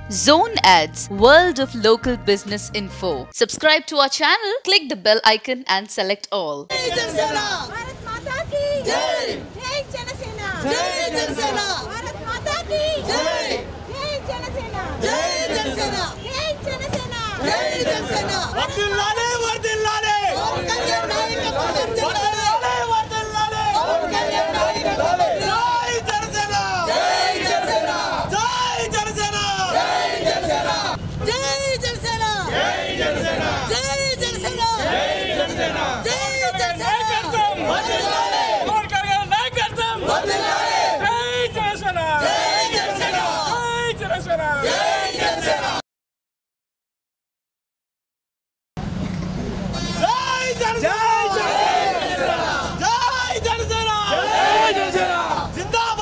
Zone Ads, World of Local Business Info. Subscribe to our channel, click the bell icon and select all. జై జనసేన భారత్ మాతా కి జై. జై జనసేన జై జనసేన భారత్ మాతా కి జై. జై జనసేన జై జనసేన జై జనసేన జై జనసేన వర్ధిల్లాలి వర్ధిల్లాలి పవన్ కళ్యాణ్ నాయకత్వం వర్ధిల్లాలి వర్ధిల్లాలి పవన్ కళ్యాణ్ నాయకత్వం జై జనసేన జై జనసేన జై జనసేన జై జనసేన జై జనసేన జై జనసేన జై జనసేన జై జనసేన జై జనసేన నాయకత్వం వర్ధిల్లాలి పవన్ కళ్యాణ్ నాయకత్వం వర్ధిల్లాలి. జై జనసేన జై జనసేన జై జనసేన జై జనసేన జై జనసేన జై జనసేన జై జనసేన జిందాబాద్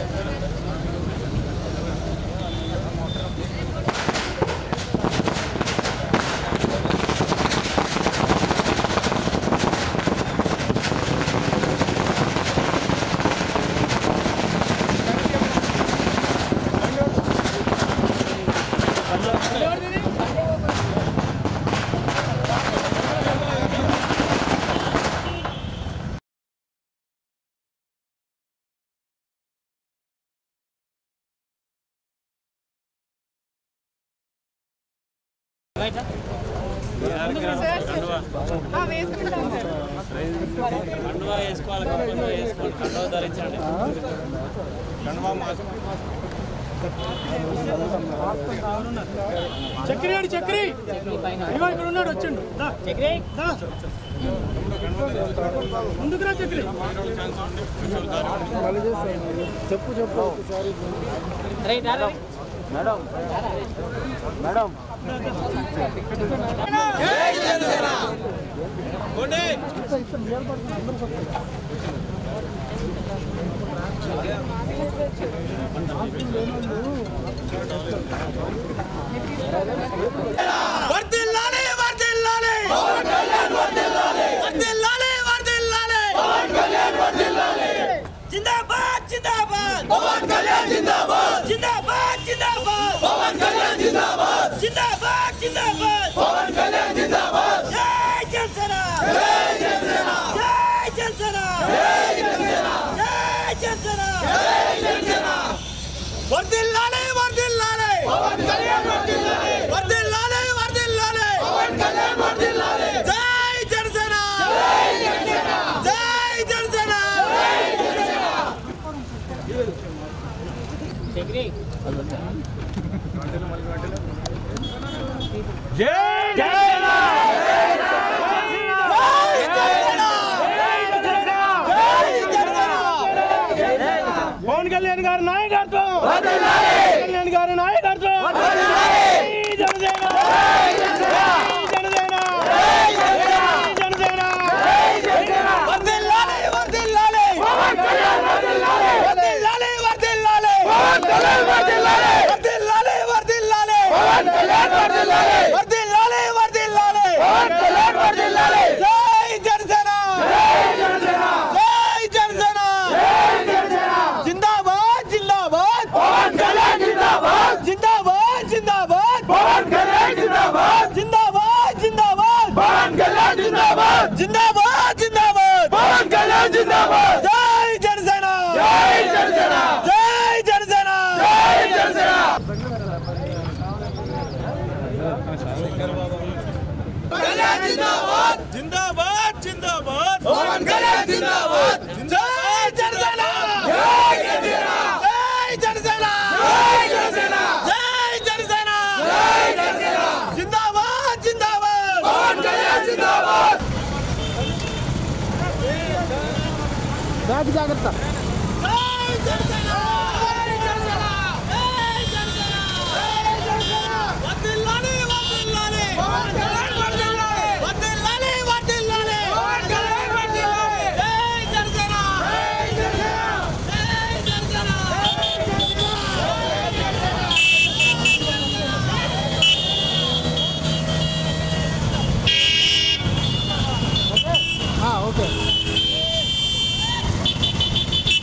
కండువా వేసుకోవాలి కండువా వేసుకోవాలి కండువా ధరించండి చక్రి అడి చక్రి ఇగో ఇక్కడ ఉన్నాడు వచ్చిండు దా. దా. ముందుకు రా చక్రి వర్ధిల్లాలి వర్ధిల్లాలి వర్ధిల్లాలి వర్ధిల్లాలి జిందాబాద్ జిందాబాద్ పవన్ కళ్యాణ్ జిందాబాద్ జిందాబాద్ జిందాబాద్ పవన్ కళ్యాణ్ జిందాబాద్ జిందాబాద్ జిందాబాద్ పవన్ కళ్యాణ్ జిందాబాద్ జై జనసేన జై జనసేన జై జనసేన జై జనసేన జై జనసేన జై జనసేన వర్ధిల్లాలి వర్ధిల్లాలి పవన్ కళ్యాణ్ వర్ధిల్లాలి వర్ధిల్లాలి వర్ధిల్లాలి పవన్ కళ్యాణ్ వర్ధిల్లాలి జై జనసేన జై జనసేన జై జనసేన పవన్ కళ్యాణ్ గారి నాయకత్వం పవన్ కళ్యాణ్ గారి నాయకత్వం జై జనసేన జై జనసేన జై జనసేన వర్ధిల్లాలి వర్ధిల్లాలి వర్ధిల్లాలి వర్ధిల్లాలి వర్ధిల్లాలి వర్ధిల్లాలి వర్ధిల్లాలి జై జనసేన జై జనసేన జిందాబాద్ జిందాబాద్ జిందాబాద్ జిందాబాద్ జిందాబాద్ జిందాబాద్ జిందాబాద్ జిందాబాద్ జై జనసేన జై జనసేన జిందాబాద్ జిందాబాద్ పవన్ కళ్యాణ్ జిందాబాద్ జై జనసేన జై జనసేన జై జనసేన జై జనసేన జై జనసేన జై జనసేన జిందాబాద్ జిందాబాద్ పవన్ కళ్యాణ్ జిందాబాద్ జై జనసేన జై జనసేన జై జనసేన జై జనసేన వర్ధిల్లాలి వర్ధిల్లాలి పవన్ కళ్యాణ్ వర్ధిల్లాలి వర్ధిల్లాలి వర్ధిల్లాలి పవన్ కళ్యాణ్ వర్ధిల్లాలి జై జనసేన జై జనసేన జై జనసేన ఓకే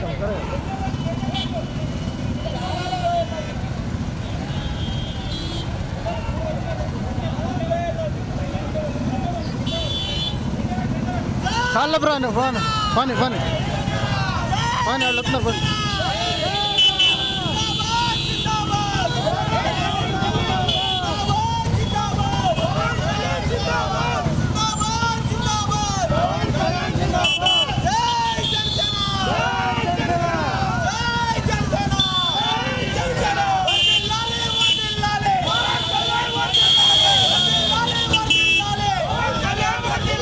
చాలు బ్రాను ఫోన్ పని పని పని వాళ్ళు వస్తున్నారు పని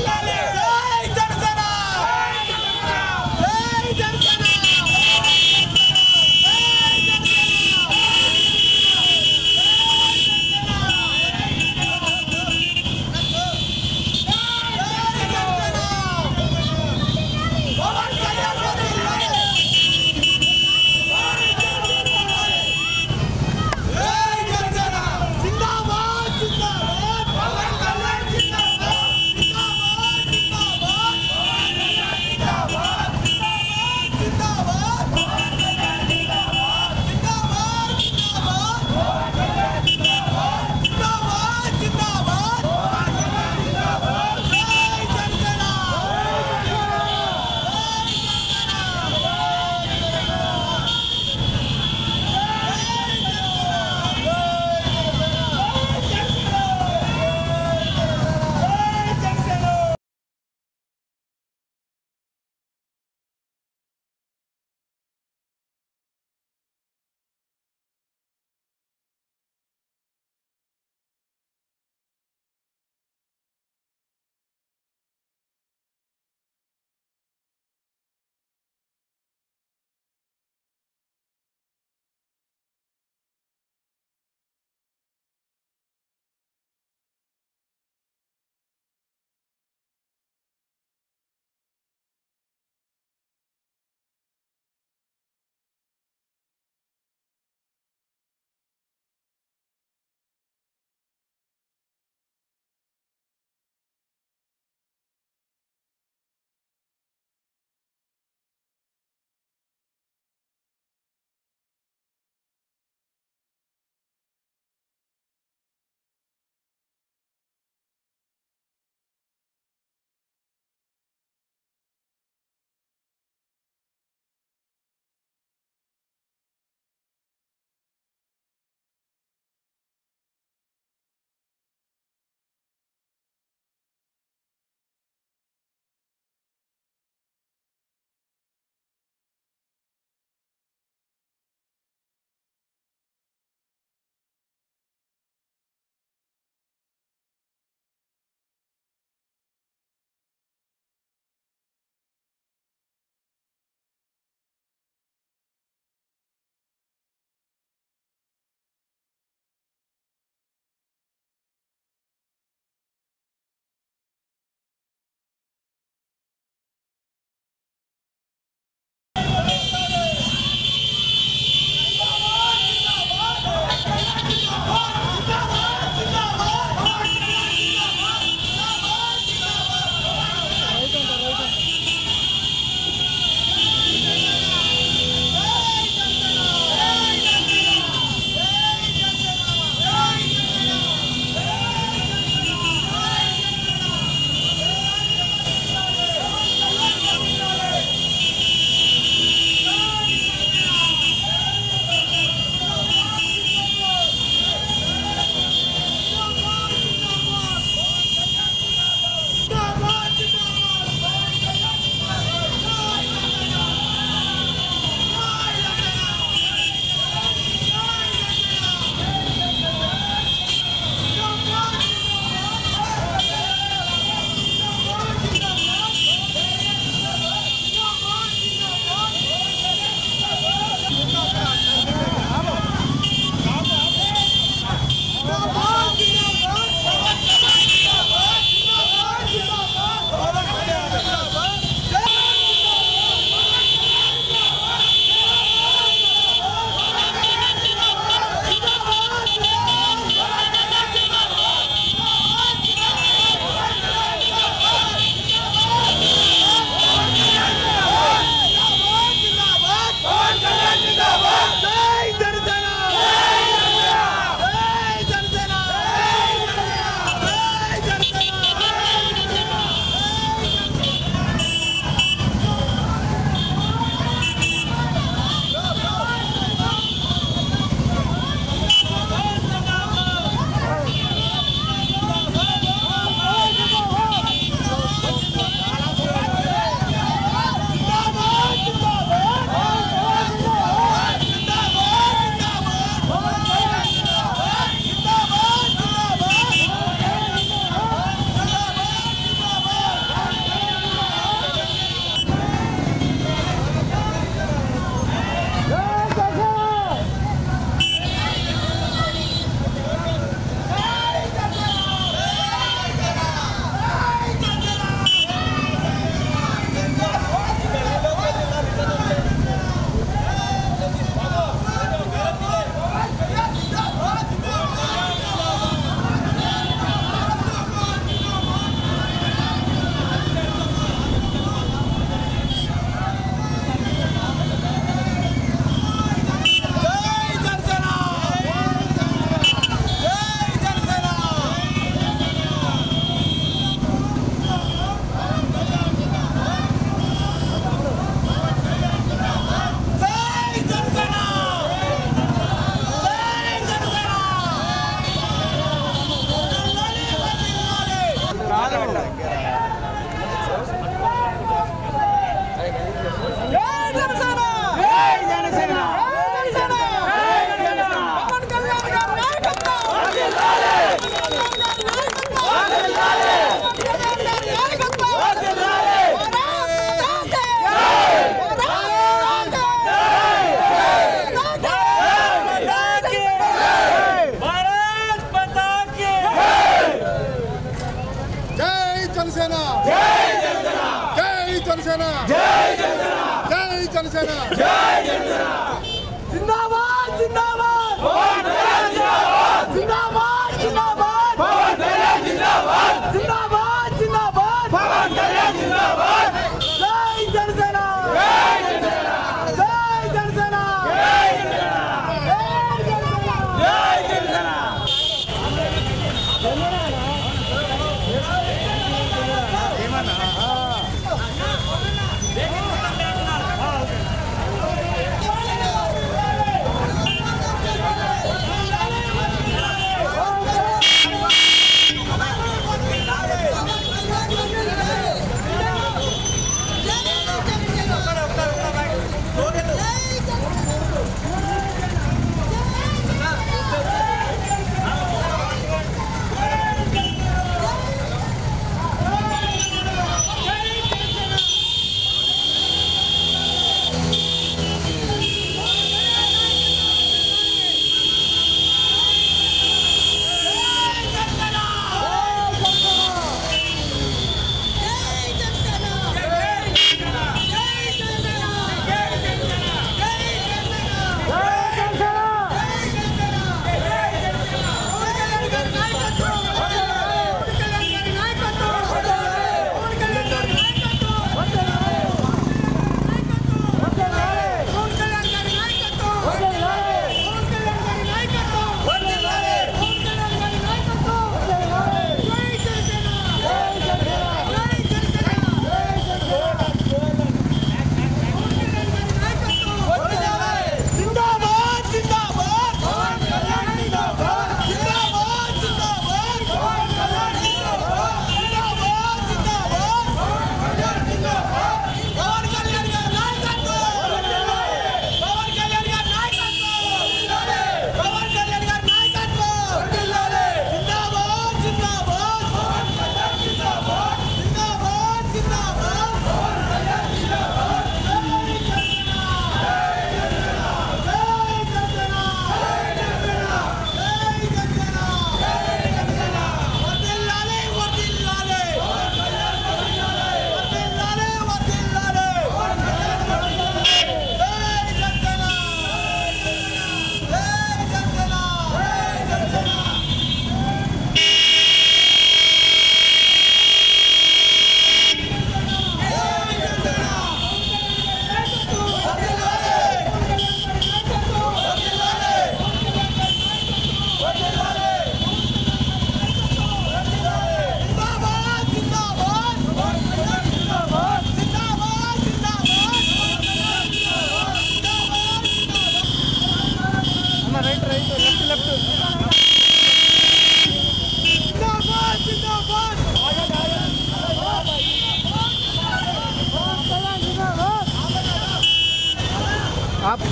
జై జనసేన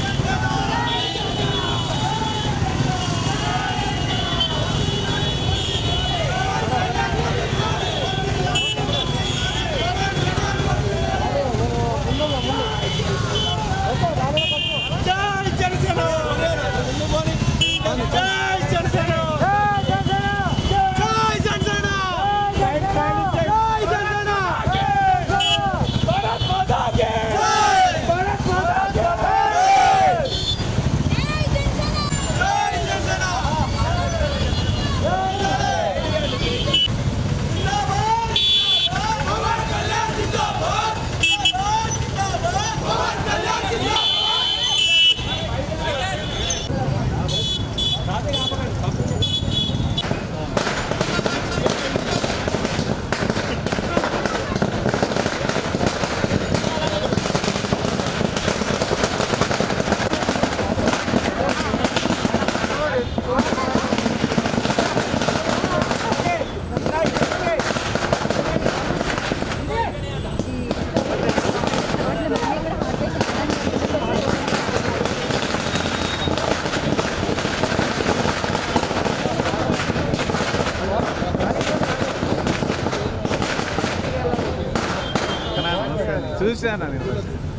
చూశాను నేను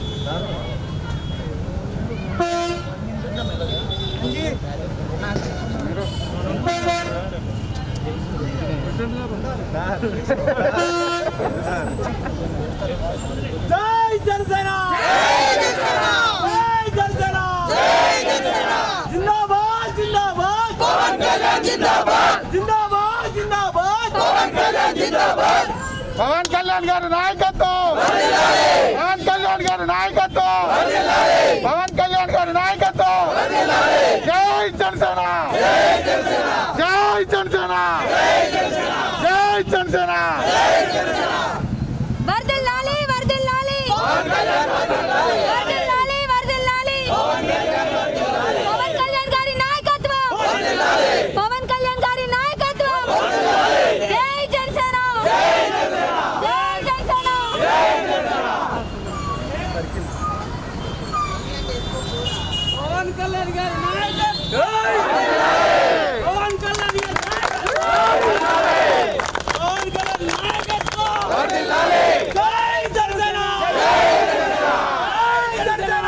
జై జనసేన జై జనసేన జిందాబాద్ జిందాబాద్ పవన్ కళ్యాణ్ జిందాబాద్ జిందాబాద్ జిందాబాద్ పవన్ కళ్యాణ్ జిందాబాద్ పవన్ కళ్యాణ్ గారి నాయకత్వం పవన్ కళ్యాణ్ గారి నాయకత్వం పవన్ కళ్యాణ్ గారి నాయకత్వం జై జనసేన జై జనసేన జై జనసేన వర్ధిల్లాలి వర్ధిల్లాలి వర్ధిల్లాలి వర్ధిల్లాలి పవన్ కళ్యాణ్ గారి నాయకత్వం పవన్ కళ్యాణ్ గారి నాయకత్వం జై జనసేన జై జనసేన పవన్ కళ్యాణ్ గారి నాయకత్వం పవన్ కళ్యాణ్ గారి పవన్ కళ్యాణ్ నాయకత్వం జై జనసేన జై జనసేన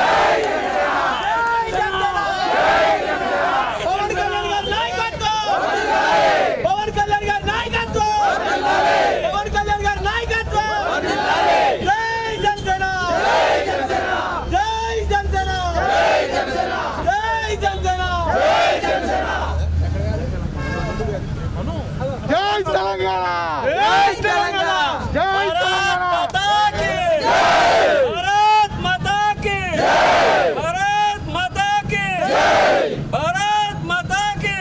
జై జనసేన పవన్ కళ్యాణ్ గారి నాయకత్వం పవన్ కళ్యాణ్ గారి నాయకత్వం పవన్ కళ్యాణ్ గారి నాయకత్వం జై జనసేన జై జనసేన జై జనసేన జై తెలంగాణ జై తెలంగాణ జై తెలంగాణ भारत माता की भारत माता की भारत माता की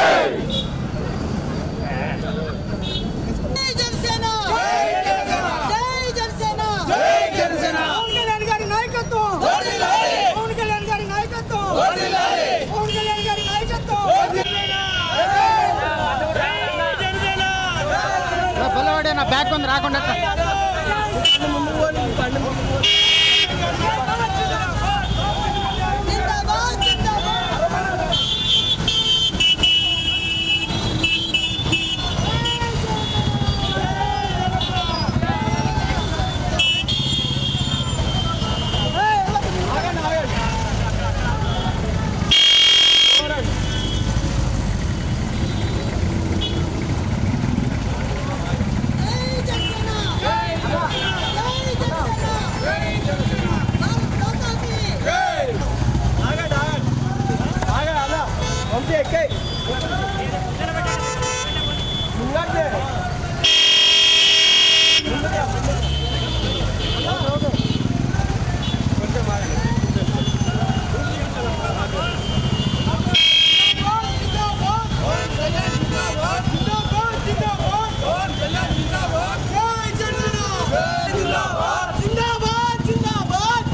జై జనసేన జై జనసేన జై జనసేన పవన్ కళ్యాణ్ గారి నాయకత్వం వర్ధిల్లాలి పవన్ కళ్యాణ్ గారి నాయకత్వం వర్ధిల్లాలి పవన్ కళ్యాణ్ గారి నాయకత్వం పిల్లవాడే నా బ్యాగ్ కొంది రాకుండా జిందాబాద్ జిందాబాద్ జై జనసేన జై జనసేన జై జనసేన భారత్ మాతా కీ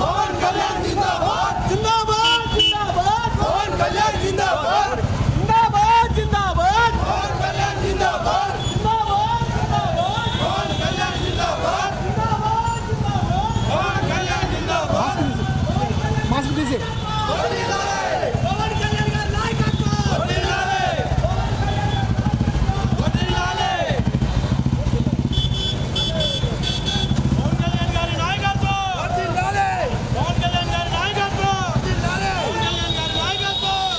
జిందాబాద్ పవన్ కళ్యాణ్ గారి నాయకత్వం పవన్ కళ్యాణ్ గారి నాయకత్వం పవన్ కళ్యాణ్ గారి నాయకత్వం పవన్ కళ్యాణ్ గారి నాయకత్వం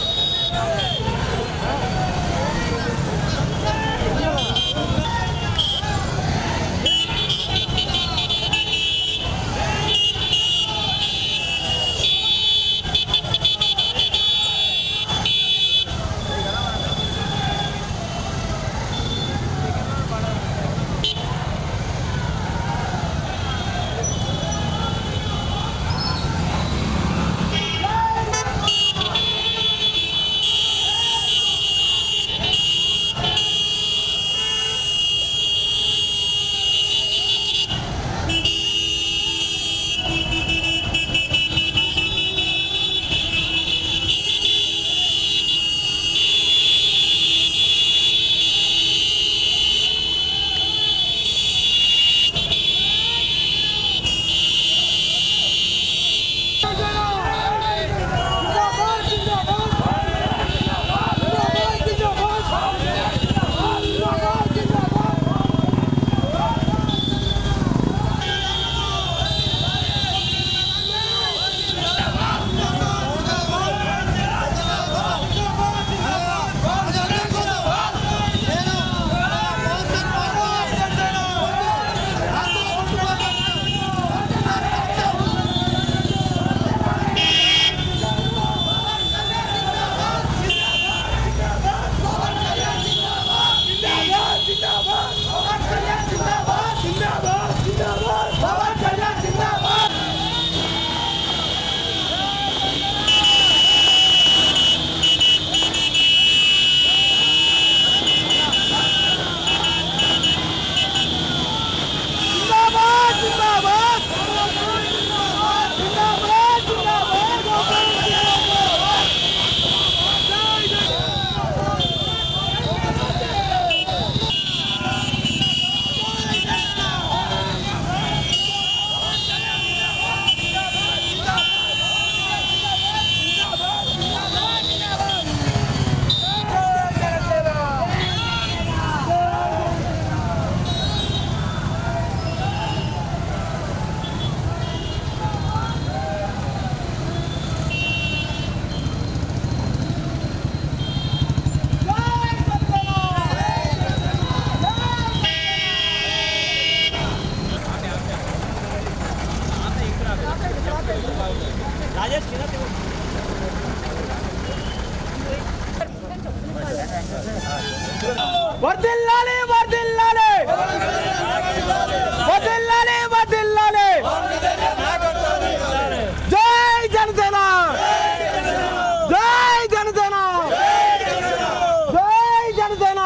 వర్దిల్లాలి వర్దిల్లాలి వర్దిల్లాలి వర్దిల్లాలి జై జనసేన జై జనసేన జై జనసేన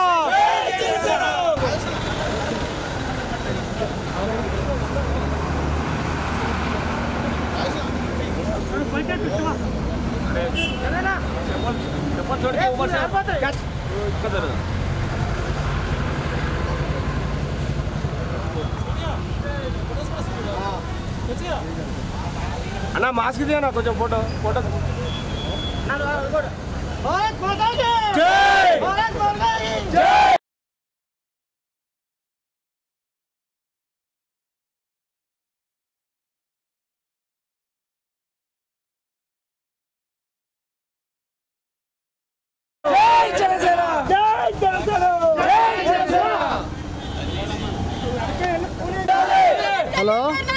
అన్న మాస్క్ తీయనా కొంచెం ఫోటో ఫోటో భారత్ మాతా కీ జై భారత్ మాతా కీ జై జై జనసేన జై జనసేన జై జనసేన హలో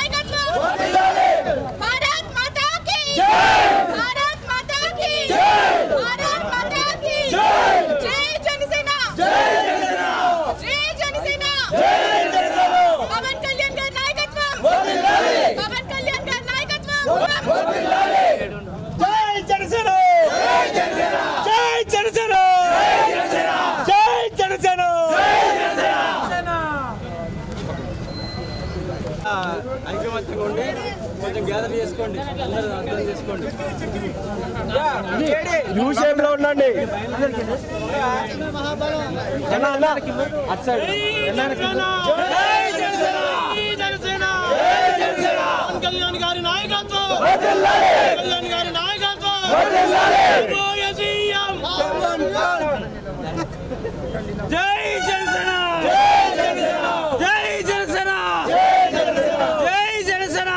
भारत माता की जय! भारत माता की जय! भारत माता की जय! जय जनसेना జై జనసేన जय जनसेना జై జనసేన పవన్ కళ్యాణ్ గారి నాయకత్వం వర్ధిల్లాలి పవన్ కళ్యాణ్ గారి నాయకత్వం వర్ధిల్లాలి జై జనసేన జై జనసేన జై జనసేన జై జనసేన జై జనసేన ఐకమత్యంగా ఉండి కొంచెం గ్యాదర్ చేసుకోండి అందరూ అర్థం చేసుకోండి యూ షేప్ లో ఉండండి అన్న అన్న అటు సైడ్ జై జనసేన కళ్యాణ్ గారి నాయకత్వం వర్ధిల్లాలి కళ్యాణ్ గారి నాయకత్వం వర్ధిల్లాలి జై జనసేన జై జనసేన జై జనసేన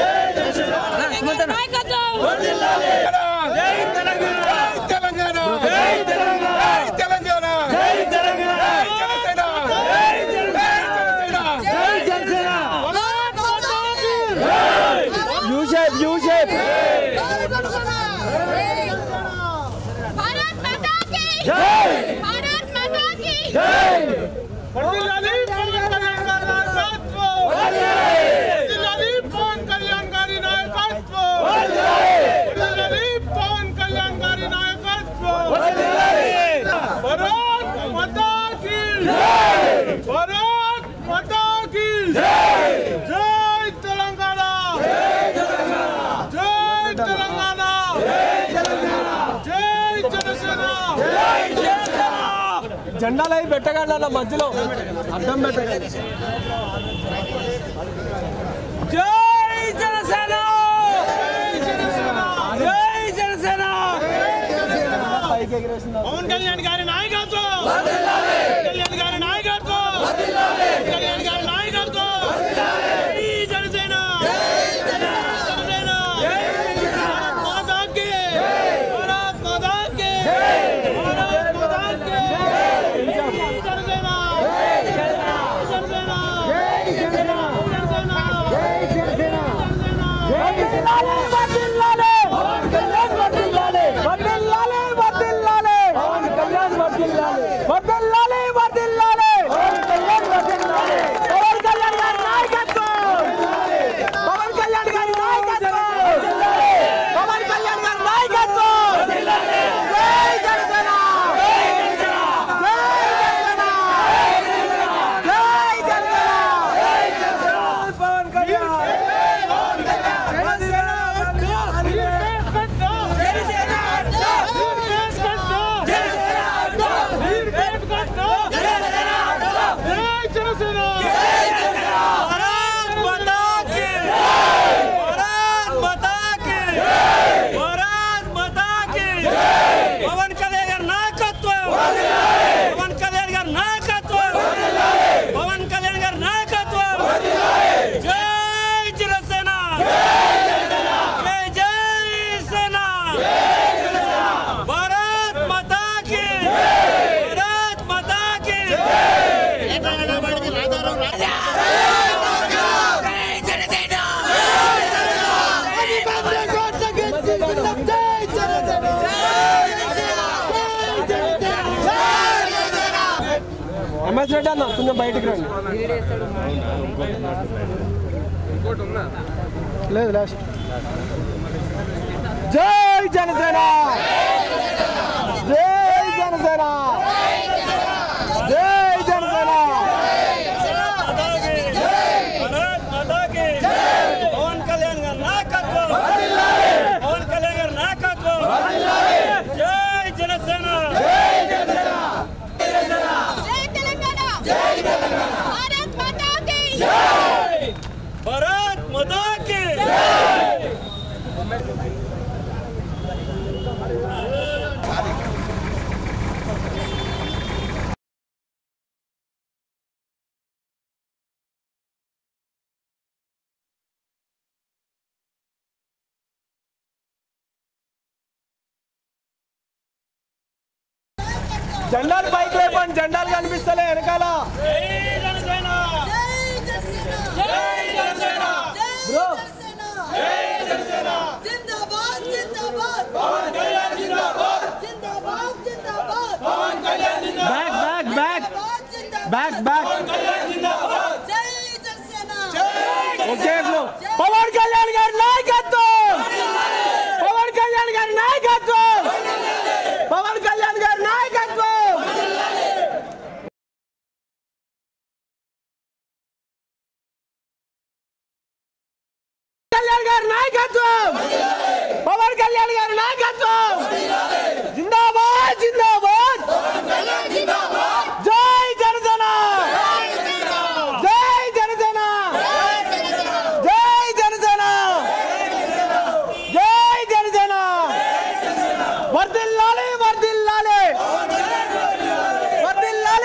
నాయకత్వం జై తెలంగాణ తెలంగాణ జై తెలంగాణ తెలంగాణ జై తెలంగాణ జనసేన జై జనసేన జై Janasena U shape U shape Bharat Mata కీ జై భారత్ మాతా కీ వర్ధిల్లాలి పవన్ కళ్యాణ్ గారి నాయకత్వం వర్ధిల్లాలి పవన్ కళ్యాణ్ గారి నాయకత్వం వర్ధిల్లాలి పవన్ కళ్యాణ్ గారి నాయకత్వం భారత్ మాతా కీ భారత్ మాతా కీ జై తెలంగాణ జై తెలంగాణ జై జనసేన జెండాలు అవి పెట్టగండి అన్న మధ్యలో అడ్డం పెట్టగండి జై జనసేన జై జనసేన పైకి ఎగిరేసింది పవన్ కళ్యాణ్ గారి నాయకత్వం పవన్ కళ్యాణ్ గారి నాయకత్వం పవన్ కళ్యాణ్ గారి నాయకత్వం జై జనసేన జనసేన భారత్ మాతా కీ భారత్ మాతా కీ భారత్ మాతా కీ జై జనసేన జై జనసేన జై జనసేన జై జనసేన భారత్ మాతా కీ భారత్ మాతా కీ భారత్ మాతా కీ పవన్ కళ్యాణ్ గారి నాయకత్వం పవన్ కళ్యాణ్ గారి నాయకత్వం పవన్ కళ్యాణ్ గారి నాయకత్వం జై జనసేన జై జై సేన భారత్ మాతా కీ భారత్ మాతా కీ ఎంఎస్ రెడ్డి అన్న కొంచెం బయటికి రండి లేదు లాస్ట్ జై జనసేన జై జనసేన జై జనసేన పవన్ కళ్యాణ్ గారి నాయకత్వం పవన్ కళ్యాణ్ గారి నాయకత్వం జై జనసేన జై తెలంగాణ జై తెలంగాణ భారత్ మాతా కీ భారత్ మాతా కీ జెండాలు పైకి లేపండి జెండాలు కనిపిస్తలే వెనకాల బ్రో जिंदाबाद जिंदाबाद पवन कल्याण जिंदाबाद जिंदाबाद जिंदाबाद Pawan Kalyan back back back जिंदाबाद బ్యాక్ బ్యాక్ जय जनसेना ఓకే బ్రో పవన్ కళ్యాణ్ గారి నాయకత్వం పవన్ కళ్యాణ్ గారి నాయకత్వం పవన్ కళ్యాణ్ గారి నాయకత్వం కళ్యాణ్ గారి నాయకత్వం పవన్ కళ్యాణ్ గారి నాయకత్వం జిందాబాద్ జిందాబాద్ జై జనసేన జై జనసేన జై జనసేన జై జనసేన వర్దిల్లాలి వర్దిల్లాలి వర్దిల్లాలి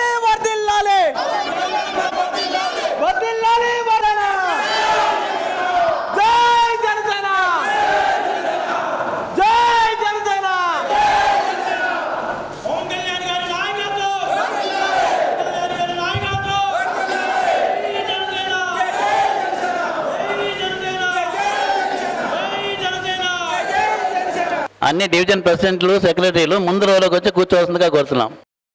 అన్ని డివిజన్ ప్రెసిడెంట్లు సెక్రటరీలు ముందు రోజులోకి వచ్చి కూర్చోవలసిందిగా కోరుతున్నాం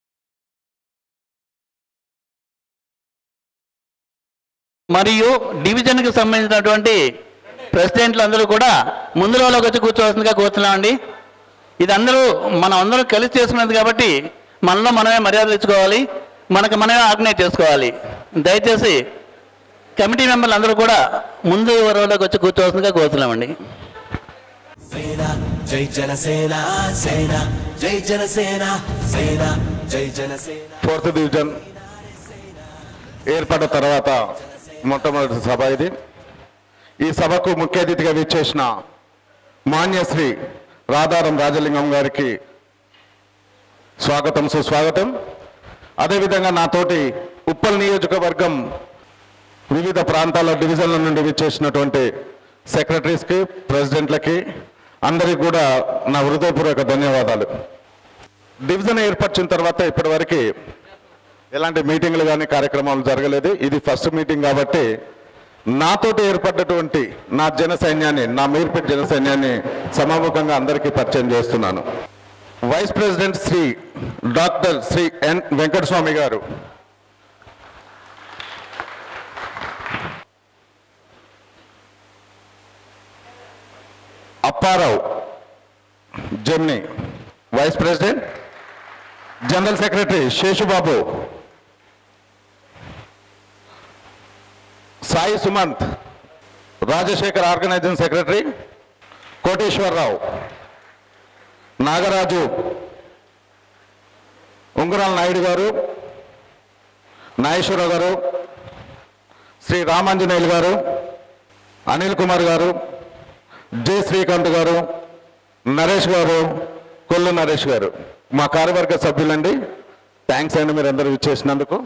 మరియు డివిజన్కి సంబంధించినటువంటి ప్రెసిడెంట్లు అందరూ కూడా ముందు రోజులోకి వచ్చి కూర్చోవలసిందిగా కోరుతున్నామండి ఇది అందరూ మనం అందరూ కలిసి చేసుకున్నది కాబట్టి మనలో మనమే మర్యాదలు ఇచ్చుకోవాలి మనకు మనమే ఆర్గనైజ్ చేసుకోవాలి దయచేసి కమిటీ మెంబర్లు అందరూ కూడా ముందు రోజులోకి వచ్చి కూర్చోవలసిందిగా కోరుతున్నామండి సేన జై జనసేన సేన జై జనసేన సేన జై జనసేన ఫోర్త్ డివిజన్ ఏర్పడ్డ తర్వాత మొట్టమొదటి సభ ఇది ఈ సభకు ముఖ్య అతిథిగా విచ్చేసిన మాన్యశ్రీ రాధారం రాజలింగం గారికి స్వాగతం సుస్వాగతం అదేవిధంగా నాతోటి ఉప్పల్ నియోజకవర్గం వివిధ ప్రాంతాల డివిజన్ల నుండి విచ్చేసినటువంటి సెక్రటరీస్కి ప్రెసిడెంట్లకి అందరికీ కూడా నా హృదయపూర్వక ధన్యవాదాలు డివిజన్ ఏర్పరిచిన తర్వాత ఇప్పటివరకు ఎలాంటి మీటింగ్లు కానీ కార్యక్రమాలు జరగలేదు ఇది ఫస్ట్ మీటింగ్ కాబట్టి నాతోటి ఏర్పడ్డటువంటి నా జన సైన్యాన్ని నా మీర్పేట జన సైన్యాన్ని సమాముఖంగా అందరికీ పరిచయం చేస్తున్నాను vice president Shri doctor Shri N Venkataswamy garu Apparao జమ్ని vice president general secretary Seshubabu Sai Sumanth Rajasekhar organizing secretary Koteswararao Nagaraju Ungarala Naidu గారు నాగేశ్వరరావు గారు శ్రీ రామాంజనేయులు గారు అనిల్ కుమార్ గారు జె శ్రీకాంత్ గారు నరేష్ గారు కొల్లు నరేష్ గారు మా కార్యవర్గ సభ్యులండి థ్యాంక్స్ అండి మీరు అందరూ ఇచ్చేసినందుకు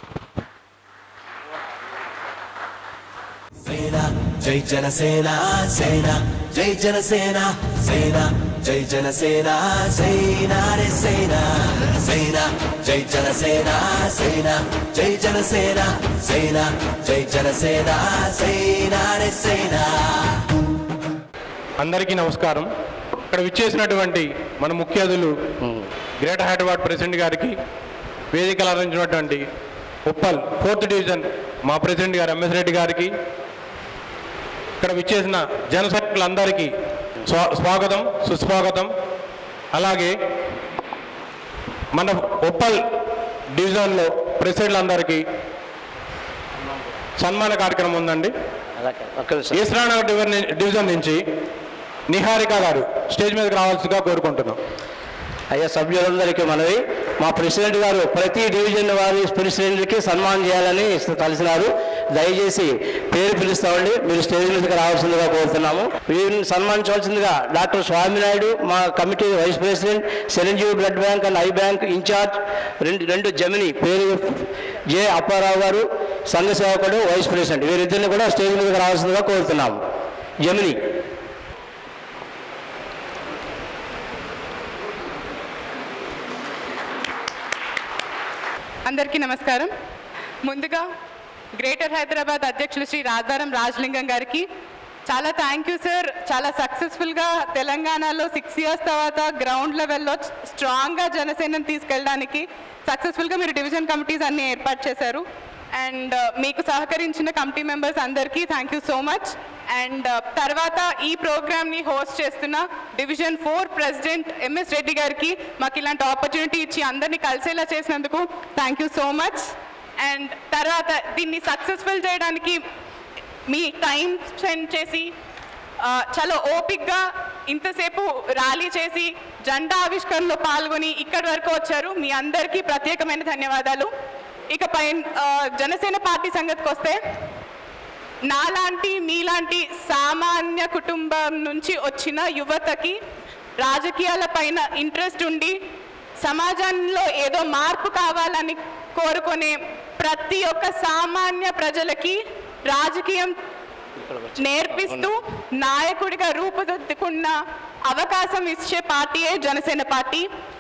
సేన జై జనసేన సేన జై జనసేన సేన జై జనసేన సేన రే సేన సేన జై జనసేన సేన జై జనసేన సేన జై జనసేన సేన రే సేన అందరికీ నమస్కారం ఇక్కడ విచ్చేసినటువంటి మన ముఖ్య అతిథులు గ్రేటర్ హైదరాబాద్ ప్రెసిడెంట్ గారికి వేదికలు అందించినటువంటి ఉప్పల్ ఫోర్త్ డివిజన్ మా ప్రెసిడెంట్ గారు ఎంఎస్ రెడ్డి గారికి ఇక్కడ విచ్చేసిన జన సైనికులందరికీ స్వా స్వాగతం సుస్వాగతం అలాగే మన ఉప్పల్ డివిజన్లో ప్రెసిడెంట్లందరికీ సన్మాన కార్యక్రమం ఉందండి ఈశ్వరానగర్ డివిజన్ డివిజన్ నుంచి నిహారిక గారు స్టేజ్ మీదకి రావాల్సిందిగా కోరుకుంటున్నాం అయ్యా సభ్యులందరికీ మనవి మా ప్రెసిడెంట్ గారు ప్రతి డివిజన్ వారి ప్రెసిడెంట్కి సన్మానం చేయాలని కలిసినారు దయచేసి పేరు పిలుస్తామండి మీరు స్టేజ్ మీదకి రావాల్సిందిగా కోరుతున్నాము వీరిని సన్మానించవలసిందిగా డాక్టర్ స్వామినాయుడు మా committee vice president Chiranjeevi blood bank and eye bank incharge రెండు రెండు జమిని పేరు జె అప్పారావు గారు సంఘ సేవకుడు వైస్ ప్రెసిడెంట్ వీరిద్దరిని కూడా స్టేజ్ మీదకి రావాల్సిందిగా కోరుతున్నాము జమిని అందరికీ నమస్కారం ముందుగా గ్రేటర్ హైదరాబాద్ అధ్యక్షులు శ్రీ రాధారం రాజలింగం గారికి చాలా థ్యాంక్ యూ సార్ చాలా సక్సెస్ఫుల్గా తెలంగాణలో సిక్స్ ఇయర్స్ తర్వాత గ్రౌండ్ లెవెల్లో స్ట్రాంగ్గా జనసేనను తీసుకెళ్ళడానికి సక్సెస్ఫుల్గా మీరు డివిజన్ కమిటీస్ అన్ని ఏర్పాటు చేశారు అండ్ మీకు సహకరించిన కమిటీ మెంబర్స్ అందరికీ thank you so much and తర్వాత ఈ ప్రోగ్రామ్ని హోస్ట్ చేస్తున్న division four president MS Reddy గారికి మాకు ఇలాంటి ఆపర్చునిటీ ఇచ్చి అందరినీ కలిసేలా చేసినందుకు thank you so much and తర్వాత దీన్ని సక్సెస్ఫుల్ చేయడానికి మీ టైం స్పెండ్ చేసి ఆ, చాలా ఓపిక్గా ఇంతసేపు ర్యాలీ చేసి జెండా ఆవిష్కరణలో పాల్గొని ఇక్కడి వరకు వచ్చారు మీ అందరికీ ప్రత్యేకమైన ధన్యవాదాలు ఇకపై ఆ, జనసేన పార్టీ సంగతికి వస్తే నాలాంటి మీలాంటి సామాన్య కుటుంబం నుంచి వచ్చిన యువతకి రాజకీయాల పైన ఇంట్రెస్ట్ ఉండి సమాజంలో ఏదో మార్పు కావాలని కోరుకునే ప్రతి ఒక్క సామాన్య ప్రజలకి రాజకీయం నేర్పిస్తూ నాయకుడిగా రూపుదిద్దుకున్న అవకాశం ఇచ్చే పార్టీయే జనసేన పార్టీ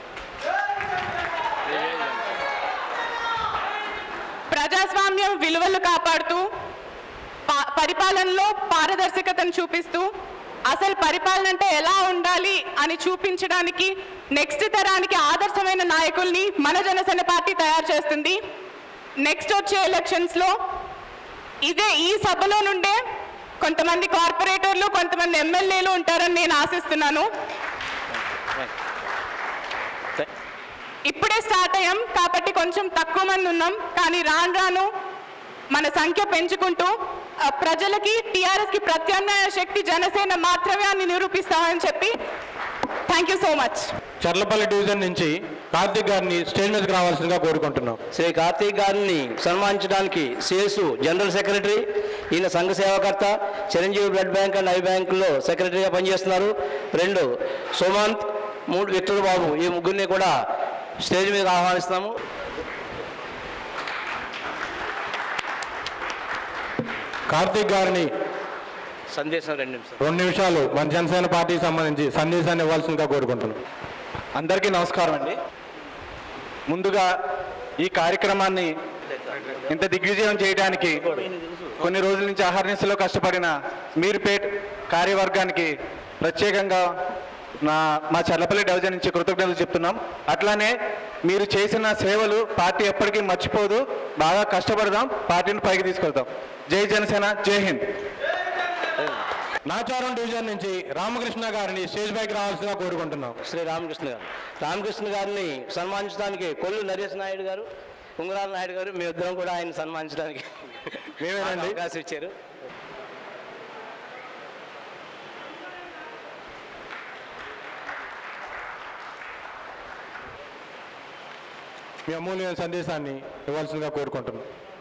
ప్రజాస్వామ్యం విలువలు కాపాడుతూ పా- పరిపాలనలో పారదర్శకతను చూపిస్తూ అసలు పరిపాలన అంటే ఎలా ఉండాలి అని చూపించడానికి నెక్స్ట్ తరానికి ఆదర్శమైన నాయకుల్ని మన జనసేన పార్టీ తయారు చేస్తుంది నెక్స్ట్ వచ్చే ఎలక్షన్స్లో ఇదే ఈ సభలో నుండే కొంతమంది కార్పొరేటర్లు కొంతమంది ఎమ్మెల్యేలు ఉంటారని నేను ఆశిస్తున్నాను ఇప్పుడే స్టార్ట్ అయ్యాం కాబట్టి కొంచెం తక్కువ మంది ఉన్నాం కానీ రాను రాను మన సంఖ్య పెంచుకుంటూ ఆ, ప్రజలకి టీఆర్ఎస్ కి ప్రత్యామ్నాయ శక్తి జనసేన మాత్రమే అని నిరూపిస్తామని చెప్పి thank you so much Cherlapally division నుంచి కార్తీక్ గారిని స్టేజ్ మీదకి రావాల్సిందిగా కోరుకుంటున్నాం శ్రీ కార్తీక్ గారిని సన్మానించడానికి సేసు జనరల్ సెక్రటరీ ఈయన సంఘ సేవకర్త Chiranjeevi blood bank and eye బ్యాంకులో సెక్రటరీగా పనిచేస్తున్నారు రెండు సుమంత్ మూడు విక్టర్ బాబు ఈ ముగ్గురిని కూడా స్టేజ్ మీద ఆహ్వానిస్తున్నాము కార్తీక్ గారిని సందేశం రెండు నిమిషాలు రెండు నిమిషాలు మన జనసేన పార్టీకి సంబంధించి సందేశాన్ని ఇవ్వాల్సిందిగా కోరుకుంటున్నాం అందరికీ నమస్కారం అండి ముందుగా ఈ కార్యక్రమాన్ని ఇంత దిగ్విజయం చేయడానికి కొన్ని రోజుల నుంచి అహర్నిశలో కష్టపడిన మీర్పేట్ కార్యవర్గానికి ప్రత్యేకంగా నా మా చల్లపల్లి డివిజన్ నుంచి కృతజ్ఞతలు చెప్తున్నాం అట్లానే మీరు చేసిన సేవలు పార్టీ ఎప్పటికీ మర్చిపోదు బాగా కష్టపడదాం పార్టీని పైకి తీసుకెళ్తాం జై జనసేన జై హింద్ నాచారం డివిజన్ నుంచి రామకృష్ణ గారిని స్టేజ్ పైకి రావాల్సిందిగా కోరుకుంటున్నాం శ్రీ రామకృష్ణ గారు రామకృష్ణ గారిని సన్మానించడానికి కొల్లు నరేష్ నాయుడు గారు ఉంగరాల నాయుడు గారు మేమిద్దరం కూడా ఆయన సన్మానించడానికి మేమేనండి. అవకాశం ఇచ్చారు మీ అమూల్యమైన సందేశాన్ని ఇవ్వాల్సిందిగా కోరుకుంటున్నాం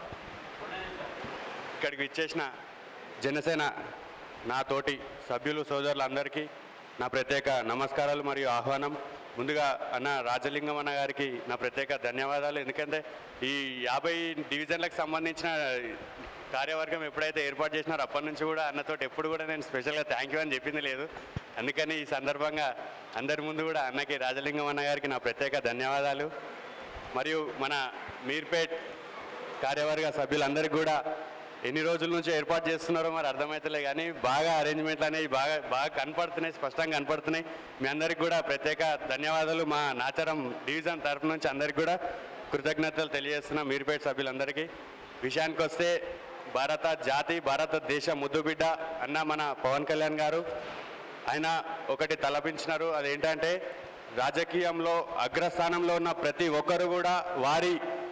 ఇక్కడికి ఇచ్చేసిన జనసేన నా తోటి సభ్యులు సోదరులందరికీ నా ప్రత్యేక నమస్కారాలు మరియు ఆహ్వానం ముందుగా అన్న రాజలింగం అన్న గారికి నా ప్రత్యేక ధన్యవాదాలు ఎందుకంటే ఈ యాభై డివిజన్లకు సంబంధించిన కార్యవర్గం ఎప్పుడైతే ఏర్పాటు చేసినారో అప్పటి నుంచి కూడా అన్నతోటి ఎప్పుడు కూడా నేను స్పెషల్గా థ్యాంక్ యూ అని చెప్పింది లేదు అందుకని ఈ సందర్భంగా అందరి ముందు కూడా అన్నకి రాజలింగం అన్న గారికి నా ప్రత్యేక ధన్యవాదాలు మరియు మన మీర్పేట్ కార్యవర్గ సభ్యులందరికీ కూడా ఎన్ని రోజుల నుంచి ఏర్పాటు చేస్తున్నారో మరి అర్థమవుతలే కానీ బాగా అరేంజ్మెంట్లు అనేవి బాగా బాగా కనపడుతున్నాయి స్పష్టంగా కనపడుతున్నాయి మీ అందరికి కూడా ప్రత్యేక ధన్యవాదాలు మా నాచారం డివిజన్ తరఫు నుంచి అందరికి కూడా కృతజ్ఞతలు తెలియజేస్తున్నాం మీర్పేట సభ్యులందరికీ విషయానికి వస్తే భారత జాతి భారతదేశ ముద్దుబిడ్డ అన్న మన పవన్ కళ్యాణ్ గారు ఆయన ఒకటి తలపించినారు అదేంటంటే రాజకీయంలో అగ్రస్థానంలో ఉన్న ప్రతి ఒక్కరు కూడా వారి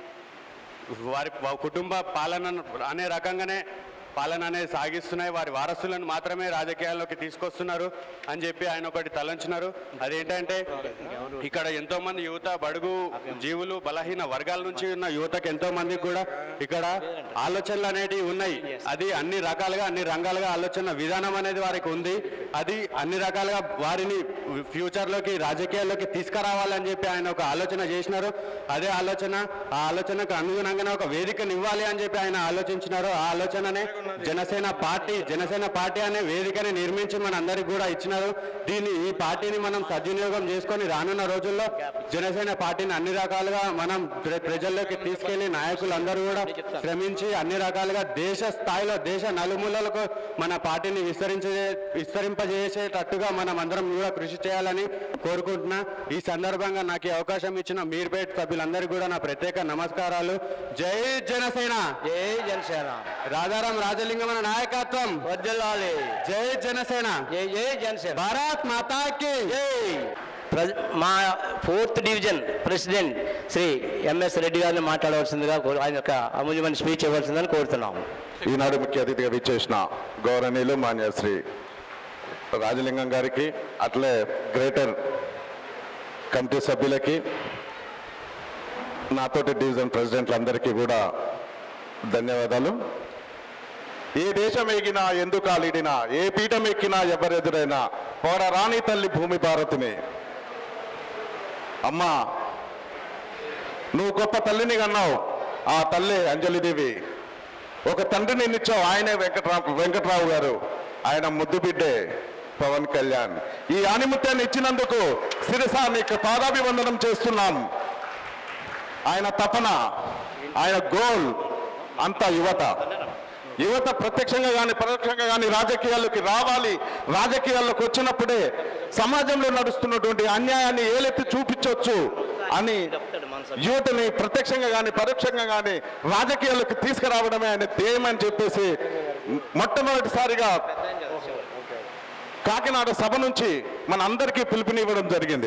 వారి వా- కుటుంబ పాలన అనే రకంగానే పాలన అనేది సాగిస్తున్నాయి వారి వారసులను మాత్రమే రాజకీయాల్లోకి తీసుకొస్తున్నారు అని చెప్పి ఆయన ఒకటి తలంచినారు అదేంటంటే ఇక్కడ ఎంతో మంది యువత బడుగు జీవులు బలహీన వర్గాల నుంచి ఉన్న యువతకు ఎంతో మందికి కూడా ఇక్కడ ఆలోచనలు అనేటివి ఉన్నాయి అది అన్ని రకాలుగా అన్ని రంగాలుగా ఆలోచన విధానం అనేది వారికి ఉంది అది అన్ని రకాలుగా వారిని ఫ్యూచర్లోకి రాజకీయాల్లోకి తీసుకురావాలని చెప్పి ఆయన ఒక ఆలోచన చేసినారు అదే ఆలోచన ఆ ఆలోచనకు అనుగుణంగానే ఒక వేదికను ఇవ్వాలి అని చెప్పి ఆయన ఆలోచించినారు ఆ ఆలోచననే జనసేన పార్టీ జనసేన పార్టీ అనే వేదికని నిర్మించి మన అందరికి కూడా ఇచ్చినారు దీన్ని ఈ పార్టీని మనం సద్వినియోగం చేసుకొని రానున్న రోజుల్లో జనసేన పార్టీని అన్ని రకాలుగా మనం ప్ర- ప్రజల్లోకి తీసుకెళ్లి నాయకులందరూ కూడా శ్రమించి అన్ని రకాలుగా దేశ స్థాయిలో దేశ నలుమూలలకు మన పార్టీని విస్తరించే విస్తరింపజేసేటట్టుగా మనం అందరం కూడా కృషి చేయాలని కోరుకుంటున్నా ఈ సందర్భంగా నాకు ఈ అవకాశం ఇచ్చిన మీర్పేట్ సభ్యులందరికీ కూడా నా ప్రత్యేక నమస్కారాలు జై జనసేన జై జనసేన రాజారాం రాజలింగం అనే నాయకత్వం వర్ధిల్లాలి జై జనసేన జై జై జనసేన భారత్ మాతాకి జై ప్రజ- మా fourth division president Shri MS Reddy గారిని మాట్లాడవలసిందిగా కోరు- ఆయన యొక్క అమూల్యమైన స్పీచ్ ఇవ్వాల్సిందని కోరుతున్నాము ఈనాడు ముఖ్య అతిథిగా విచ్చేసిన గౌరవనీయులు మాన్య శ్రీ రాజలింగం గారికి అట్లే గ్రేటర్ కమిటీ సభ్యులకి నాతోటి డివిజన్ ప్రెసిడెంట్లందరికీ కూడా ధన్యవాదాలు ఏ దేశం ఎగినా ఎందుకు ఆలిడినా ఏ పీఠం ఎక్కినా ఎవరెదురైనా పోడ రాణి తల్లి భూమి భారతిని అమ్మా నువ్వు గొప్ప తల్లిని కన్నావు ఆ తల్లి అంజలిదేవి ఒక తండ్రిని నిన్నిచ్చావు ఆయనే వెంకట్రావు వెంకట్రావు గారు ఆయన ముద్దు బిడ్డే పవన్ కళ్యాణ్ ఈ ఆనిముత్యాన్ని ఇచ్చినందుకు శిరస నీకు పాదాభివందనం చేస్తున్నాం ఆయన తపన ఆయన గోల్ అంత యువత యువత ప్రత్యక్షంగా కానీ పరోక్షంగా కానీ రాజకీయాల్లోకి రావాలి రాజకీయాల్లోకి వచ్చినప్పుడే సమాజంలో నడుస్తున్నటువంటి అన్యాయాన్ని ఏలెత్తి చూపించవచ్చు అని యువతని ప్రత్యక్షంగా కానీ పరోక్షంగా కానీ రాజకీయాల్లోకి తీసుకురావడమే ఆయన ధ్యేయం అని చెప్పేసి మొట్టమొదటిసారిగా కాకినాడ సభ నుంచి మన అందరికీ పిలుపునివ్వడం జరిగింది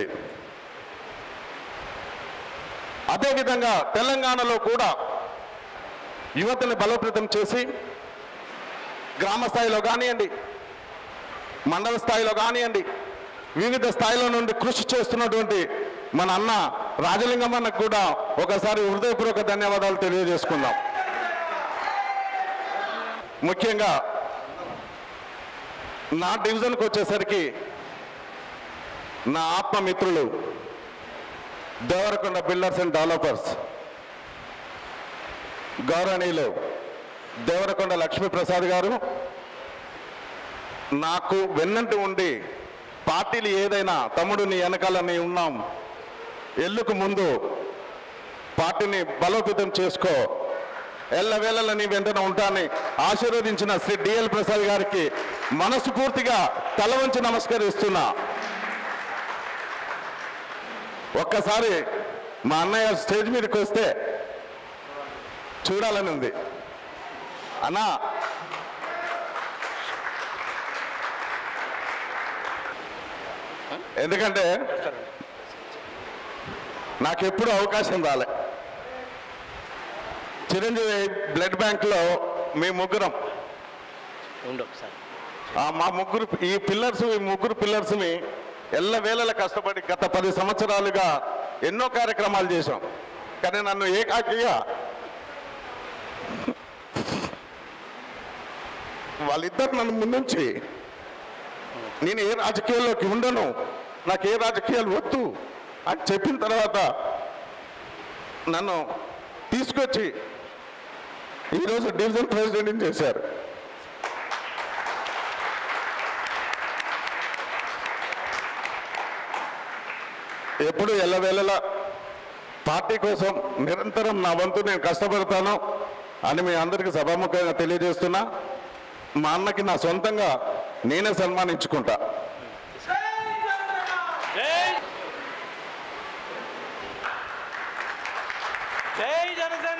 అదేవిధంగా తెలంగాణలో కూడా యువతని బలోపేతం చేసి గ్రామ స్థాయిలో కానివ్వండి మండల స్థాయిలో కానివ్వండి వివిధ స్థాయిలో నుండి కృషి చేస్తున్నటువంటి మన అన్న రాజలింగమ్మన్నకు కూడా ఒకసారి హృదయపూర్వక ధన్యవాదాలు తెలియజేసుకుందాం ముఖ్యంగా నా డివిజన్కి వచ్చేసరికి నా ఆత్మమిత్రులు దేవరకొండ బిల్డర్స్ అండ్ డెవలపర్స్ గౌరవనీయులు దేవరకొండ లక్ష్మీప్రసాద్ గారు నాకు వెన్నంటి ఉండి పార్టీలు ఏదైనా తమ్ముడు నీ వెనకాల నీ ఉన్నాం ఎల్లుకు ముందు పార్టీని బలోపేతం చేసుకో ఎల్లవేళల నీ వెంటనే ఉంటానని ఆశీర్వదించిన శ్రీ డిఎల్ ప్రసాద్ గారికి మనస్ఫూర్తిగా తల వంచి నమస్కరిస్తున్నా ఒక్కసారి మా అన్నయ్య స్టేజ్ మీదకి వస్తే చూడాలని ఉంది అన్నా ఎందుకంటే నాకెప్పుడు అవకాశం రాలే చిరంజీవి బ్లడ్ బ్యాంక్లో మీ ముగ్గురం ఆ మా ముగ్గురు ఈ పిల్లర్స్ ఈ ముగ్గురు పిల్లర్స్ని ఎల్లవేళలా కష్టపడి గత పది సంవత్సరాలుగా ఎన్నో కార్యక్రమాలు చేశాం కానీ నన్ను ఏకాకిగా వాళ్ళిద్దరు నన్ను ముందుంచి నేను ఏ రాజకీయాల్లోకి ఉండను నాకు ఏ రాజకీయాలు వద్దు అని చెప్పిన తర్వాత నన్ను తీసుకొచ్చి ఈరోజు డివిజన్ ప్రెసిడెంట్ చేశారు ఎప్పుడు ఎల్లవేళలా పార్టీ కోసం నిరంతరం నా వంతు నేను కష్టపడతాను అని మీ అందరికీ సభాముఖంగా తెలియజేస్తున్నా మా అన్నకి నా సొంతంగా నేనే సన్మానించుకుంటా జై జనసేన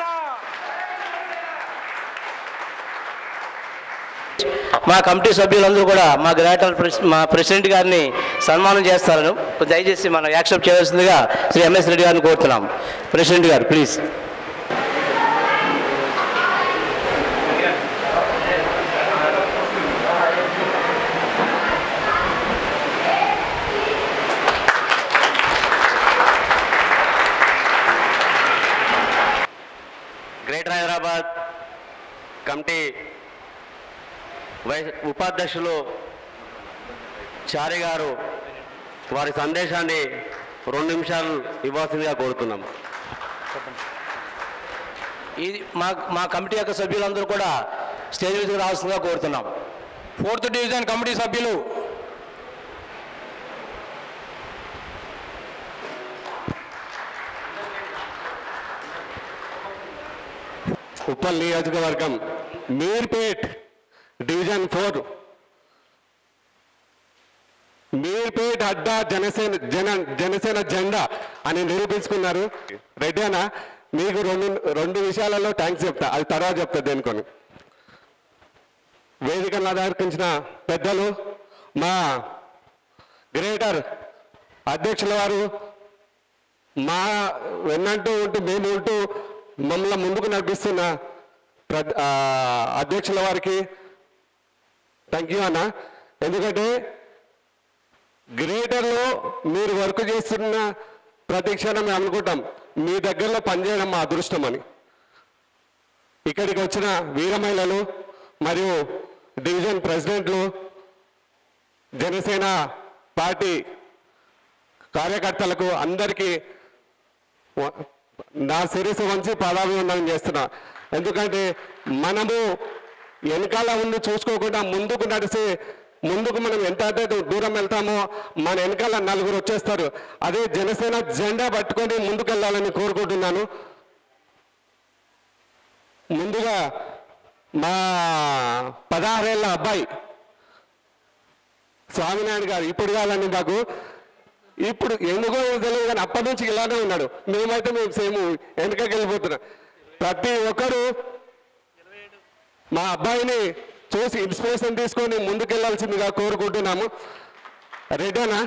మా కమిటీ సభ్యులందరూ కూడా మా గ్రేటర్ ప్రెస్ మా ప్రెసిడెంట్ గారిని సన్మానం చేస్తారని దయచేసి మనం యాక్సెప్ట్ చేయవలసిందిగా శ్రీ ఎంఎస్ రెడ్డి గారిని కోరుతున్నాం president garu please greater Hyderabad committee vice ఉపాధ్యక్షులు చారి గారు వారి సందేశాన్ని రెండు నిమిషాలు ఇవ్వాల్సిందిగా కోరుతున్నాం ఇది మా మా కమిటీ యొక్క సభ్యులందరూ కూడా స్టేజ్ మీదకి రావాల్సిందిగా కోరుతున్నాం ఫోర్త్ డివిజన్ కమిటీ సభ్యులు ఉప్పల్ నియోజకవర్గం మీర్పేట్ డివిజన్ ఫోర్ మీర్పేట్ అడ్డా జనసేన జన జనసేన జెండా అని నిరూపించుకున్నారు రెడ్డి అన్న మీకు రెండు రెండు విషయాలలో థ్యాంక్స్ చెప్తా అది తర్వాత చెప్తా దేనికొని వేదికను అలంకరించిన పెద్దలు మా గ్రేటర్ అధ్యక్షుల వారు మా వెన్నంటూ ఉంటూ మేము ఉంటూ మమ్మల్ని ముందుకు నడిపిస్తున్న ప్ర- ఆ, అధ్యక్షుల వారికి థ్యాంక్ యూ అన్న ఎందుకంటే గ్రేటర్లో మీరు వర్క్ చేస్తున్న ప్రతి క్షణం మేము అనుకుంటాం మీ దగ్గరలో పనిచేయడం మా అదృష్టం అని ఇక్కడికి వచ్చిన వీర మహిళలు మరియు డివిజన్ ప్రెసిడెంట్లు జనసేన పార్టీ కార్యకర్తలకు అందరికీ వ- నా శిరస్సు వంచి పాదాభివందనం చేస్తున్నా ఎందుకంటే మనము వెనకాల ఉండి చూసుకోకుండా ముందుకు నడిచి ముందుకు మనం ఎంత అయితే దూరం వెళ్తామో మన వెనకాల నలుగురు వచ్చేస్తారు అదే జనసేన జెండా పట్టుకొని ముందుకు వెళ్ళాలని కోరుకుంటున్నాను ముందుగా మా పదహారేళ్ళ అబ్బాయి స్వామినారాయణ గారు ఇప్పుడు కాదండి మాకు ఇప్పుడు ఎందుకో ఏమో తెలియదు కానీ అప్పటి నుంచి ఇలానే ఉన్నాడు మేమైతే మేము సేమ్ వెనకకి వెళ్ళిపోతున్నాం ప్రతి ఒక్కరు మా అబ్బాయిని చూసి ఇన్స్పిరేషన్ తీసుకొని ముందుకెళ్లాల్సిందిగా కోరుకుంటున్నాము రెడీ అన్నా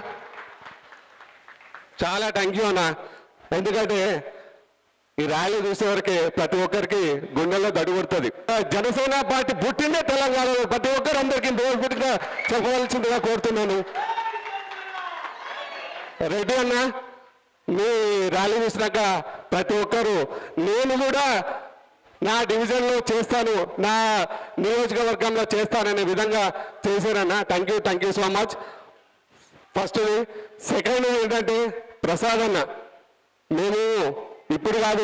చాలా థ్యాంక్ యూ అన్న ఎందుకంటే ఈ ర్యాలీ చూసేవరకే ప్రతి ఒక్కరికి గుండెల్లో దడుగుడుతుంది జనసేన పార్టీ పుట్టిందే తెలంగాణలో ప్రతి ఒక్కరు అందరికీ బోర్పుటిగా చెప్పవలసిందిగా కోరుతున్నాను రెడ్డి అన్న మీ ర్యాలీ చూసినాక ప్రతి ఒక్కరు నేను కూడా నా డివిజన్లో చేస్తాను నా నియోజకవర్గంలో చేస్తాననే విధంగా చేశారన్న thank you thank you so much first second ఏంటంటే ప్రసాద్ అన్న మేము ఇప్పుడు కాదు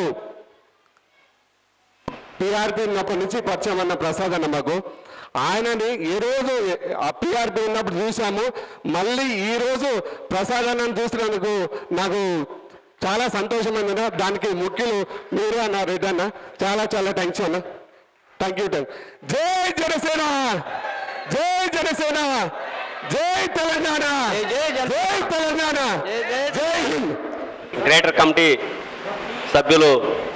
పిఆర్పి ఉన్నప్పటి నుంచి పరిచయం అన్న ప్రసాద్ అన్న మాకు ఆయనని ఏ రోజు పిఆర్పి ఉన్నప్పుడు చూసాము మళ్ళీ ఈ రోజు ప్రసాద్ అన్నని చూసినందుకు నాకు చాలా సంతోషమైంది దానికి ముఖ్యులు మీరు అన్న రెడ్డి అన్న చాలా చాలా థ్యాంక్స్ అన్న థ్యాంక్ యూ థ్యాంక్ జై జనసేన జై జనసేన జై తెలంగాణ జై తెలంగాణ జై హింద్ గ్రేటర్ కమిటీ సభ్యులు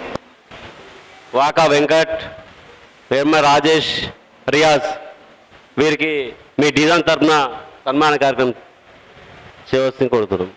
వాకా వెంకట్ వేర్మ రాజేష్ రియాజ్ వీరికి మీ డిజైన్ తరఫున సన్మాన కార్యక్రమం చేయవలసింది కోరుతున్నాం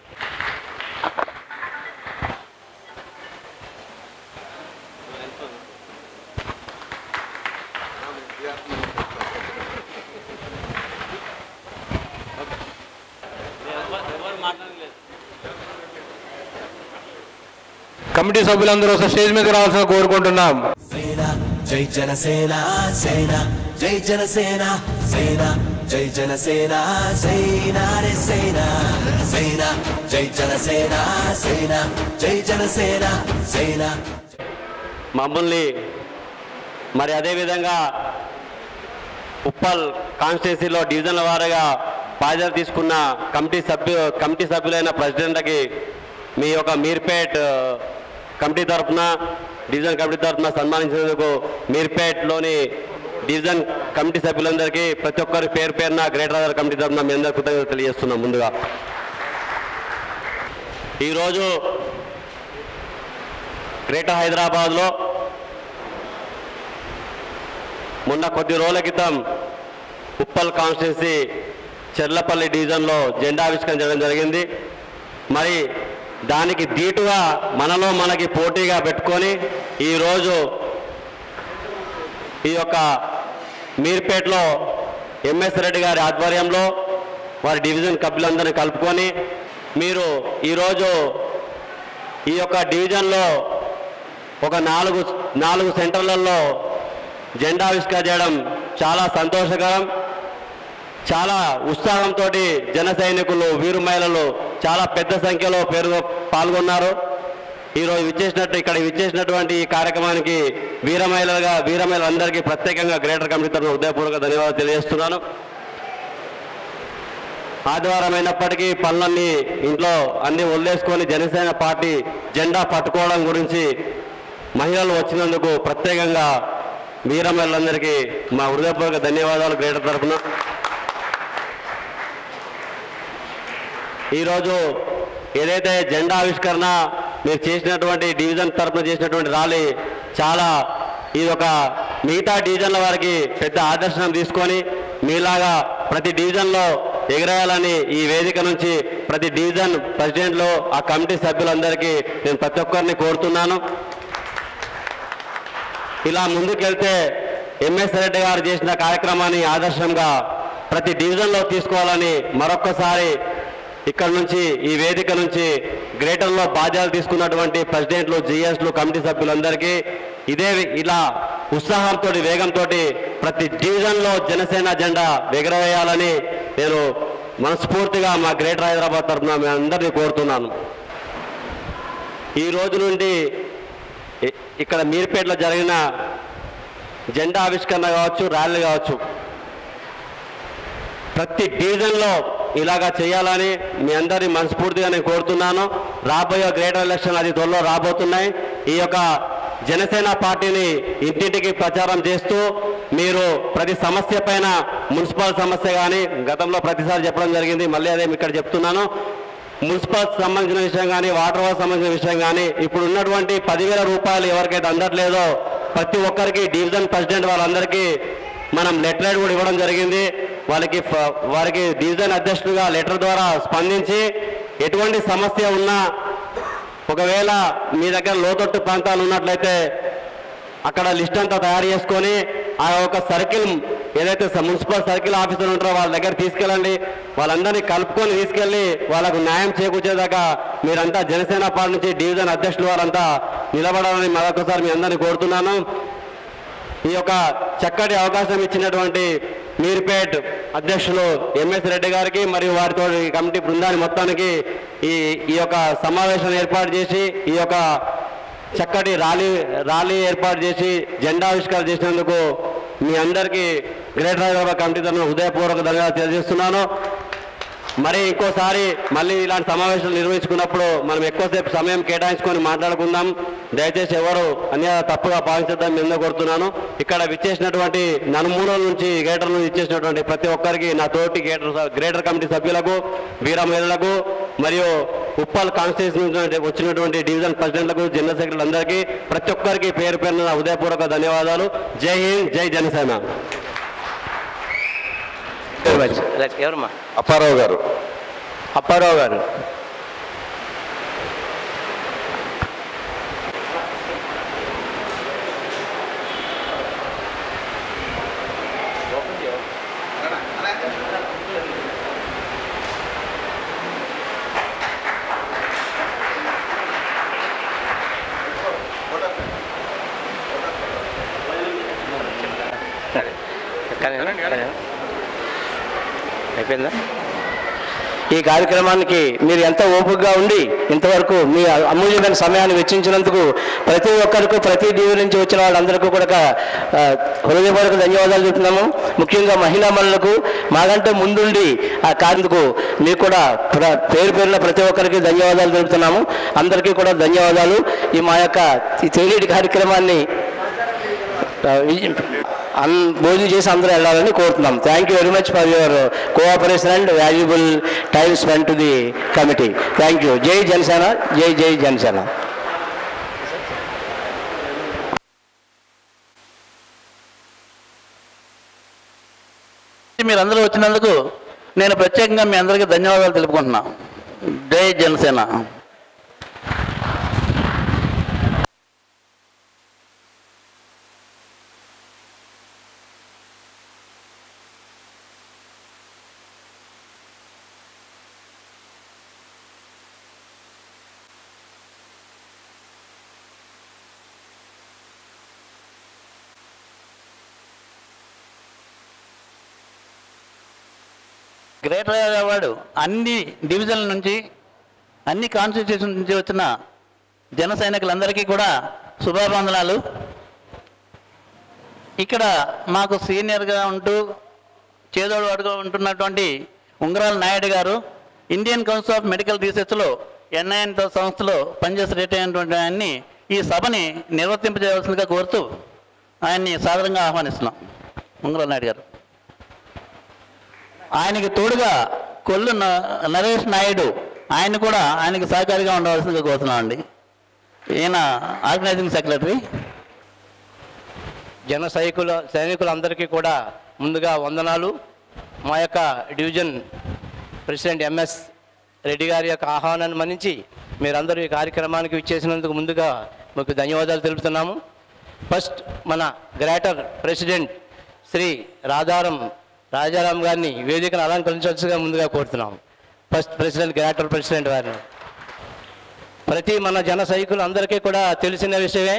కమిటీ సభ్యులందరూ ఒకసారి స్టేజ్ మీదకి రావాల్సిన కోరుకుంటున్నాం జై జనసేన సేన జై జనసేన సేన జై జనసేన సేన రే సేన సేన జై జనసేన సేన జై జనసేన సేన మమ్మల్ని మరి అదేవిధంగా ఉప్పల్ కాన్స్టిట్యున్సీలో డివిజన్ల వారీగా బాధ్యత తీసుకున్న కమిటీ సభ్యు కమిటీ సభ్యులైన ప్రెసిడెంట్కి మీ యొక్క మీర్పేట్ ఆ, కమిటీ తరఫున డివిజన్ కమిటీ తరఫున సన్మానించినందుకు మీర్పేట్లోని డివిజన్ కమిటీ సభ్యులందరికీ ప్రతి ఒక్కరి పేరు పేరున గ్రేటర్ ఆధార్ కమిటీ తరఫున మీ అందరికీ కృతజ్ఞతలు తెలియజేస్తున్నాం ముందుగా ఈరోజు గ్రేటర్ హైదరాబాద్లో మొన్న కొద్ది రోజుల క్రితం ఉప్పల్ కాన్స్టిట్యున్సీ చెర్లపల్లి డివిజన్లో జెండా ఆవిష్కరణ చేయడం జరిగింది మరి దానికి ధీటుగా మనలో మనకి పోటీగా పెట్టుకొని ఈరోజు ఈ యొక్క మీర్పేటలో ఎంఎస్ రెడ్డి గారి ఆధ్వర్యంలో వారి డివిజన్ సభ్యులందరినీ కలుపుకొని మీరు ఈరోజు ఈ యొక్క డివిజన్లో ఒక నాలుగు నాలుగు సెంటర్లలో జెండా ఆవిష్కరణ చేయడం చాలా సంతోషకరం చాలా ఉత్సాహంతో జన సైనికులు వీరు మహిళలు చాలా పెద్ద సంఖ్యలో పేరు పాల్గొన్నారు ఈరోజు విచ్చేసినట్టు ఇక్కడ విచ్చేసినటువంటి ఈ కార్యక్రమానికి వీర మహిళలుగా వీర మహిళలందరికీ ప్రత్యేకంగా గ్రేటర్ కమిటీ తరఫున హృదయపూర్వక ధన్యవాదాలు తెలియజేస్తున్నాను ఆదివారం అయినప్పటికీ పనులన్నీ ఇంట్లో అన్ని వదిలేసుకొని జనసేన పార్టీ జెండా పట్టుకోవడం గురించి మహిళలు వచ్చినందుకు ప్రత్యేకంగా వీర మహిళలందరికీ మా హృదయపూర్వక ధన్యవాదాలు గ్రేటర్ తరఫున ఈరోజు ఏదైతే జెండా ఆవిష్కరణ మీరు చేసినటువంటి డివిజన్ తరఫున చేసినటువంటి ర్యాలీ చాలా ఇది ఒక మిగతా డివిజన్ల వారికి పెద్ద ఆదర్శనం తీసుకొని మీలాగా ప్రతి డివిజన్లో ఎగరేయాలని ఈ వేదిక నుంచి ప్రతి డివిజన్ ప్రెసిడెంట్లు ఆ కమిటీ సభ్యులందరికీ నేను ప్రతి ఒక్కరిని కోరుతున్నాను ఇలా ముందుకెళ్తే ఎంఎస్ రెడ్డి గారు చేసిన కార్యక్రమాన్ని ఆదర్శంగా ప్రతి డివిజన్లో తీసుకోవాలని మరొక్కసారి ఇక్కడ నుంచి ఈ వేదిక నుంచి గ్రేటర్లో బాధ్యతలు తీసుకున్నటువంటి ప్రెసిడెంట్లు జిఎస్లు కమిటీ సభ్యులందరికీ ఇదే ఇలా ఉత్సాహంతో వేగంతో ప్రతి డివిజన్లో జనసేన జెండా ఎగరవేయాలని నేను మనస్ఫూర్తిగా మా గ్రేటర్ హైదరాబాద్ తరఫున మీ అందరినీ కోరుతున్నాను ఈ రోజు నుండి ఇ- ఇక్కడ మీర్పేటలో జరిగిన జెండా ఆవిష్కరణ కావచ్చు ర్యాలీ కావచ్చు ప్రతి డివిజన్లో ఇలాగా చేయాలని మీ అందరి మనస్ఫూర్తిగా నేను కోరుతున్నాను రాబోయే గ్రేటర్ ఎలక్షన్ అది త్వరలో రాబోతున్నాయి ఈ యొక్క జనసేన పార్టీని ఇంటింటికి ప్రచారం చేస్తూ మీరు ప్రతి సమస్య పైన మున్సిపల్ సమస్య కానీ గతంలో ప్రతిసారి చెప్పడం జరిగింది మళ్ళీ అదే ఇక్కడ చెప్తున్నాను మున్సిపల్ సంబంధించిన విషయం కానీ వాటర్ వర్క్ సంబంధించిన విషయం కానీ ఇప్పుడు ఉన్నటువంటి పదివేల రూపాయలు ఎవరికైతే అందట్లేదో ప్రతి ఒక్కరికి డివిజన్ ప్రెసిడెంట్ వాళ్ళందరికీ మనం లెటర్ కూడా ఇవ్వడం జరిగింది వాళ్ళకి ఫ- వారికి డివిజన్ అధ్యక్షులుగా లెటర్ ద్వారా స్పందించి ఎటువంటి సమస్య ఉన్నా ఒకవేళ మీ దగ్గర లోతట్టు ప్రాంతాలు ఉన్నట్లయితే అక్కడ లిస్ట్ అంతా తయారు చేసుకొని ఆ యొక్క సర్కిల్ ఏదైతే స- మున్సిపల్ సర్కిల్ ఆఫీసర్ ఉంటారో వాళ్ళ దగ్గర తీసుకెళ్ళండి వాళ్ళందరినీ కలుపుకొని తీసుకెళ్ళి వాళ్ళకు న్యాయం చేకూర్చేదాకా మీరంతా జనసేన పార్టీ నుంచి డివిజన్ అధ్యక్షులు వారంతా నిలబడాలని మరొకసారి మీ అందరినీ కోరుతున్నాను ఈ యొక్క చక్కటి అవకాశం ఇచ్చినటువంటి మీర్పేట్ అధ్యక్షులు ఎంఎస్ రెడ్డి గారికి మరియు వారితో ఈ కమిటీ బృందాన్ని మొత్తానికి ఈ ఈ యొక్క సమావేశం ఏర్పాటు చేసి ఈ యొక్క చక్కటి ర్యాలీ ర్యాలీ ఏర్పాటు చేసి జెండా ఆవిష్కారం చేసినందుకు మీ అందరికీ గ్రేటర్ హైదరాబాద్ కమిటీ తరఫున హృదయపూర్వక ధన్యవాదాలు తెలియజేస్తున్నాను మరి ఇంకోసారి మళ్ళీ ఇలాంటి సమావేశాలు నిర్వహించుకున్నప్పుడు మనం ఎక్కువసేపు సమయం కేటాయించుకొని మాట్లాడుకుందాం దయచేసి ఎవరు అన్య తప్పుగా భావించద్దని నిన్న కోరుతున్నాను ఇక్కడ విచ్చేసినటువంటి నలుమూలల నుంచి గ్రేటర్ నుంచి ఇచ్చేసినటువంటి ప్రతి ఒక్కరికి నా తోటి గ్రేటర్ గ్రేటర్ కమిటీ సభ్యులకు వీర మహిళలకు మరియు ఉప్పల్ కాన్స్టిట్యూషన్ నుంచి వచ్చినటువంటి డివిజన్ ప్రెసిడెంట్లకు జనరల్ సెక్రటరీ అందరికీ ప్రతి ఒక్కరికి పేరు పేరున నా హృదయపూర్వక ధన్యవాదాలు జై హింద్ జై జనసేన ఎవరమ్మా అప్పారావు గారు అప్పారావు గారు అయిపోయిందా ఈ కార్యక్రమానికి మీరు ఎంత ఓపికగా ఉండి ఇంతవరకు మీ అమూల్యమైన సమయాన్ని వెచ్చించినందుకు ప్రతి ఒక్కరికి ప్రతి దీవి నుంచి వచ్చిన వాళ్ళందరికీ కూడా ఆ, హృదయపూర్వక ధన్యవాదాలు చెప్తున్నాము ముఖ్యంగా మహిళా మనులకు మాకంటే ముందుండి ఆ కార్మికు మీకు కూడా ప్ర- పేరు పేరున ప్రతి ఒక్కరికి ధన్యవాదాలు తెలుపుతున్నాము అందరికీ కూడా ధన్యవాదాలు ఈ మా యొక్క ఈ తేలిటి కార్యక్రమాన్ని ఆ, విజ- అన్ భోజనం చేసి అందరూ వెళ్ళాలని కోరుతున్నాం thank you very much for your cooperation and valuable time spend to the committee thank you జై జనసేన జై జై జనసేన మీరందరూ వచ్చినందుకు నేను ప్రత్యేకంగా మీ అందరికీ ధన్యవాదాలు తెలుపుకుంటున్నా జై జనసేన గ్రేటర్ అవార్డు అన్ని డివిజన్ల నుంచి అన్ని కాన్స్టిట్యూషన్ నుంచి వచ్చిన జన సైనికులందరికీ కూడా శుభాభివందనాలు ఇక్కడ మాకు సీనియర్గా ఉంటూ చేదోడు అడుగు ఉంటున్నటువంటి Ungarala Naidu garu Indian council of medical రీసెర్చ్లో ఎన్ఐఎన్ సంస్థలో పనిచేసి రిటైర్ అయినటువంటి ఆయన్ని ఈ సభని నిర్వర్తింపజేయవలసిందిగా కోరుతూ ఆయన్ని సాదరంగా ఆహ్వానిస్తున్నాం ఉంగరాల నాయుడు గారు ఆయనకి తోడుగా కొల్లు న- నరేష్ నాయుడు ఆయన కూడా ఆయనకి సహకారిగా ఉండవలసిందిగా కోరుతున్నామండి ఈయన ఆర్గనైజింగ్ సెక్రటరీ జన సైనికుల సైనికులందరికీ కూడా ముందుగా వందనాలు మా యొక్క డివిజన్ ప్రెసిడెంట్ ఎంఎస్ రెడ్డి గారి యొక్క ఆహ్వానాన్ని మన్నించి మీరందరూ ఈ కార్యక్రమానికి విచ్చేసినందుకు ముందుగా మీకు ధన్యవాదాలు తెలుపుతున్నాము ఫస్ట్ మన గ్రేటర్ ప్రెసిడెంట్ శ్రీ రాధారం రాజారాం గారిని వేదికను అలంకరించవలసిగా ముందుగా కోరుతున్నాము ఫస్ట్ ప్రెసిడెంట్ గ్రేటర్ ప్రెసిడెంట్ వారిని ప్రతి మన జన సైనికులు అందరికీ కూడా తెలిసిన విషయమే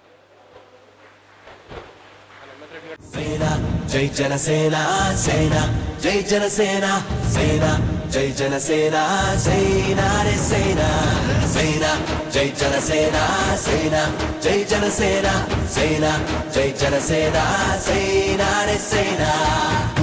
సేన జై జనసేన సేన జై జనసేన సేన జై జనసేన సేన రే సేన సేన జై జనసేన సేన జై జనసేన సేన జై జనసేన సేన రే సేన